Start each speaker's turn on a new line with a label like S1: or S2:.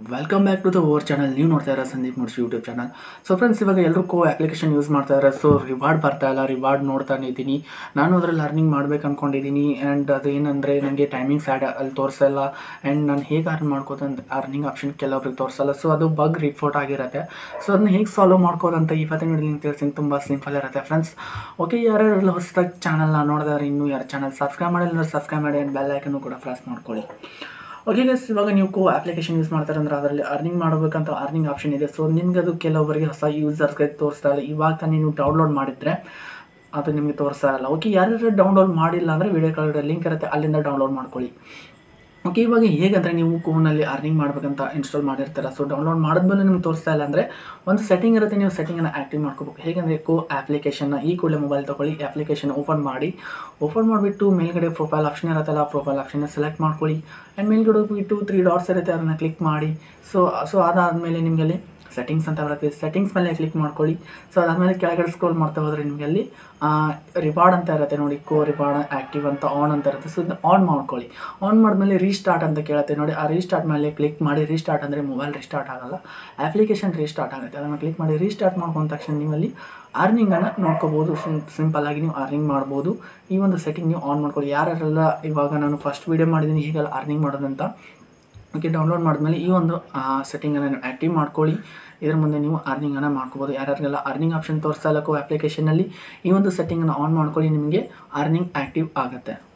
S1: welcome back to the our channel ನೀವು ನೋಡ್ತಾ ಇರೋ Sandeep Mudsi YouTube channel so friends ಇವಾಗ ಎಲ್ಲರೂ ಕೋ ಅಪ್ಲಿಕೇಶನ್ ಯೂಸ್ ಮಾಡ್ತಾ ಇದ್ದಾರೆ ಸೊ ರಿವಾರ್ಡ್ ಬರ್ತಾ ಇಲ್ಲ ರಿವಾರ್ಡ್ ನೋಡ್ತಾನೆ ಇದ್ದೀನಿ ನಾನು ಅದರಲ್ಲಿ ಅರ್ನಿಂಗ್ ಮಾಡ್ಬೇಕು ಅಂದ್ಕೊಂಡಿದ್ದೀನಿ ಆ್ಯಂಡ್ ಅದು ಏನಂದರೆ ನನಗೆ ಟೈಮಿಂಗ್ಸ್ ಆ್ಯಡ್ ಅಲ್ಲಿ ತೋರಿಸಲ್ಲ ಆ್ಯಂಡ್ ನಾನು ಹೇಗೆ ಅರ್ನ್ ಮಾಡ್ಕೋದಂತ ಅರ್ನಿಂಗ್ ಆಪ್ಷನ್ ಕೆಲವೊಬ್ರಿಗೆ ತೋರಿಸಲ್ಲ ಸೊ ಅದು ಬಗ್ ರಿಪೋರ್ಟ್ ಆಗಿರುತ್ತೆ ಸೊ ಅದನ್ನ ಹೇಗೆ ಸಾಲ್ವ್ ಮಾಡ್ಕೋದಂತ ಇವತ್ತಿನ ವಿಡಿಯೋ ತಿಳಿಸ್ತೀನಿ ತುಂಬ ಸಿಂಪಲ್ ಇರುತ್ತೆ ಫ್ರೆಂಡ್ಸ್ ಓಕೆ ಯಾರ್ಯಾರೆಲ್ಲ ಹೊಸದಾಗಿ ಚಾನಲ್ನ ನೋಡಿದಾರೆ ಇನ್ನೂ ಯಾರು ಚಾನಲ್ ಸಬ್ಸ್ಕ್ರೈಬ್ ಮಾಡಿಲ್ಲ ಅಂದ್ರೆ ಸಬ್ಸ್ಕ್ರೈಬ್ ಮಾಡಿ ಆ್ಯಂಡ್ ಬೆಲ್ ಐಕನ್ನು ಕೂಡ ಪ್ರೆಸ್ ಮಾಡ್ಕೊಳ್ಳಿ ಓಕೆ ಗಸ್ ಇವಾಗ ನೀವು ಕೋ ಅಪ್ಲಿಕೇಶನ್ ಯೂಸ್ ಮಾಡ್ತಾರೆ ಅಂದ್ರೆ ಅದರಲ್ಲಿ ಅರ್ನಿಂಗ್ ಮಾಡಬೇಕಂತ ಅರ್ನಿಂಗ್ ಆಪ್ಷನ್ ಇದೆ ಸೊ ನಿಮ್ಗೆ ಅದು ಕೆಲವೊಬ್ಬರಿಗೆ ಹೊಸ ಯೂಸರ್ಸ್ಗೆ ತೋರಿಸ್ತಾ ಇಲ್ಲ ಇವಾಗ ತಾನೇ ನೀವು ಡೌನ್ಲೋಡ್ ಮಾಡಿದರೆ ಅದು ನಿಮಗೆ ತೋರಿಸ್ತಾ ಇರಲ್ಲ ಓಕೆ ಯಾರ್ಯಾರು ಡೌನ್ಲೋಡ್ ಮಾಡಿಲ್ಲ ಅಂದರೆ ವಿಡಿಯೋ ಕೆಳಗಡೆ ಲಿಂಕ್ ಇರುತ್ತೆ ಅಲ್ಲಿಂದ ಡೌನ್ಲೋಡ್ ಮಾಡ್ಕೊಳ್ಳಿ ಓಕೆ ಇವಾಗ ಹೇಗಂದರೆ ನೀವು ಫೋನಲ್ಲಿ ಅರ್ನಿಂಗ್ ಮಾಡ್ಬೇಕಂತ ಇನ್ಸ್ಟಾಲ್ ಮಾಡಿರ್ತೀರ ಸೊ ಡೌನ್ಲೋಡ್ ಮಾಡಿದ್ಮೇಲೆ ನಿಮ್ಗೆ ತೋರಿಸ್ತಾ ಇಲ್ಲ ಅಂದರೆ ಒಂದು ಸೆಟ್ಟಿಂಗ್ ಇರುತ್ತೆ ನೀವು ಸೆಟ್ಟಿಂಗನ್ನು ಆ್ಯಕ್ಟಿವ್ ಮಾಡ್ಕೋಬೇಕು ಹೇಗೆಂದರೆ ಕೋ ಅಪ್ಲಿಕೇಶನ್ನ ಈ ಕೂಡಲೇ ಮೊಬೈಲ್ ತೊಗೊಳ್ಳಿ ಅಪ್ಲಿಕೇಶನ್ ಓಪನ್ ಮಾಡಿ ಓಪನ್ ಮಾಡಿಬಿಟ್ಟು ಮೇಲ್ಗಡೆ ಪ್ರೊಫೈಲ್ ಆಪ್ಷನ್ ಇರುತ್ತಲ್ಲ ಪ್ರೊಫೈಲ್ ಆಪ್ಷನ್ನ ಸೆಲೆಕ್ಟ್ ಮಾಡ್ಕೊಳ್ಳಿ ಆ್ಯಂಡ್ ಮೇಲ್ಗಡೆ ಹೋಗ್ಬಿಟ್ಟು ತ್ರೀ ಡಾಟ್ಸ್ ಇರುತ್ತೆ ಅದನ್ನು ಕ್ಲಿಕ್ ಮಾಡಿ ಸೊ ಸೊ ಅದಾದಮೇಲೆ ನಿಮಗೆ ಅಲ್ಲಿ ಸೆಟ್ಟಿಂಗ್ಸ್ ಅಂತ ಬರುತ್ತೆ ಸೆಟ್ಟಿಂಗ್ಸ್ ಮೇಲೆ ಕ್ಲಿಕ್ ಮಾಡ್ಕೊಳ್ಳಿ ಸೊ ಅದಾದಮೇಲೆ ಕೆಳಗಡೆ ಸ್ಕ್ರೋಲ್ ಮಾಡ್ತಾ ಹೋದರೆ ನಿಮಗೆ ಅಲ್ಲಿ ರಿವಾರ್ಡ್ ಅಂತ ಇರುತ್ತೆ ನೋಡಿ ಕೋ ರಿವಾರ್ಡ್ ಆ್ಯಕ್ಟಿವ್ ಅಂತ ಆನ್ ಅಂತ ಇರುತ್ತೆ ಸೊ ಇದನ್ನ ಆನ್ ಮಾಡ್ಕೊಳ್ಳಿ ಆನ್ ಮಾಡಿದ್ಮೇಲೆ ರೀಸ್ಟಾರ್ಟ್ ಅಂತ ಕೇಳುತ್ತೆ ನೋಡಿ ಆ ರೀಸ್ಟಾರ್ಟ್ ಮೇಲೆ ಕ್ಲಿಕ್ ಮಾಡಿ ರೀಸ್ಟಾರ್ಟ್ ಅಂದರೆ ಮೊಬೈಲ್ ರೀಸ್ಟಾರ್ಟ್ ಆಗಲ್ಲ ಅಪ್ಲಿಕೇಶನ್ ರೀಸ್ಟಾರ್ಟ್ ಆಗುತ್ತೆ ಅದನ್ನು ಕ್ಲಿಕ್ ಮಾಡಿ ರೀಸ್ಟಾರ್ಟ್ ಮಾಡ್ಕೊಂಡ ತಕ್ಷಣ ನೀವಲ್ಲಿ ಅರ್ನಿಂಗನ್ನು ನೋಡ್ಕೋಬೋದು ಸಿಂ ಸಿಂಪಲ್ಲಾಗಿ ನೀವು ಅರ್ನಿಂಗ್ ಮಾಡ್ಬೋದು ಈ ಒಂದು ಸೆಟ್ಟಿಂಗ್ ನೀವು ಆನ್ ಮಾಡ್ಕೊಳ್ಳಿ ಯಾರ್ಯಾರೆಲ್ಲ ಇವಾಗ ನಾನು ಫಸ್ಟ್ ವೀಡಿಯೋ ಮಾಡಿದ್ದೀನಿ ಹೀಗೆಲ್ಲ ಅರ್ನಿಂಗ್ ಮಾಡೋದಂತ ಓಕೆ ಡೌನ್ಲೋಡ್ ಮಾಡಿದ್ಮೇಲೆ ಈ ಒಂದು ಸೆಟ್ಟಿಂಗನ್ನು ನೀವು ಆ್ಯಕ್ಟಿವ್ ಮಾಡ್ಕೊಳ್ಳಿ ಇದರ ಮುಂದೆ ನೀವು ಅರ್ನಿಂಗನ್ನು ಮಾಡ್ಕೋಬೋದು ಯಾರ್ಯಾರಿಗೆಲ್ಲ ಅರ್ನಿಂಗ್ ಆಪ್ಷನ್ ತೋರಿಸ್ತಾ ಇಲ್ಲ ಕೋ ಅಪ್ಲಿಕೇಶನಲ್ಲಿ ಈ ಒಂದು ಸೆಟ್ಟಿಂಗನ್ನು ಆನ್ ಮಾಡ್ಕೊಳ್ಳಿ ನಿಮಗೆ ಅರ್ನಿಂಗ್ ಆ್ಯಕ್ಟಿವ್ ಆಗುತ್ತೆ